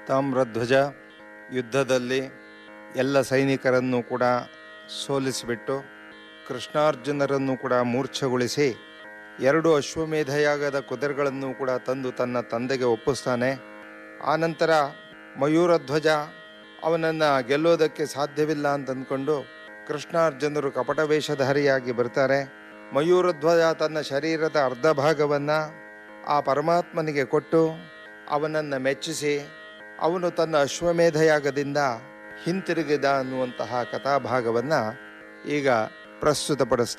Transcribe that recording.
ತಾಮ್ರಧ್ವಜ ಯುದ್ಧದಲ್ಲಿ ಎಲ್ಲ ಸೈನಿಕರನ್ನು ಕೂಡ ಸೋಲಿಸಿಬಿಟ್ಟು ಕೃಷ್ಣಾರ್ಜುನರನ್ನು ಕೂಡ ಮೂರ್ಛೆಗೊಳಿಸಿ ಎರಡು ಅಶ್ವಮೇಧಯಾಗದ ಕುದುರೆಗಳನ್ನು ಕೂಡ ತಂದು ತನ್ನ ತಂದೆಗೆ ಒಪ್ಪಿಸ್ತಾನೆ ಆನಂತರ ಮಯೂರಧ್ವಜ ಅವನನ್ನು ಗೆಲ್ಲೋದಕ್ಕೆ ಸಾಧ್ಯವಿಲ್ಲ ಅಂತ ಅಂದ್ಕೊಂಡು ಕೃಷ್ಣಾರ್ಜುನರು ಕಪಟ ವೇಷಧಾರಿಯಾಗಿ ಬರ್ತಾರೆ ಮಯೂರಧ್ವಜ ತನ್ನ ಶರೀರದ ಅರ್ಧ ಭಾಗವನ್ನು ಆ ಪರಮಾತ್ಮನಿಗೆ ಕೊಟ್ಟು ಅವನನ್ನು ಮೆಚ್ಚಿಸಿ ಅವನು ತನ್ನ ಅಶ್ವಮೇಧಯಾಗದಿಂದ ಹಿಂತಿರುಗಿದ ಅನ್ನುವಂತಹ ಕಥಾಭಾಗವನ್ನು ಈಗ ಪ್ರಸ್ತುತಪಡಿಸ್ತಾರೆ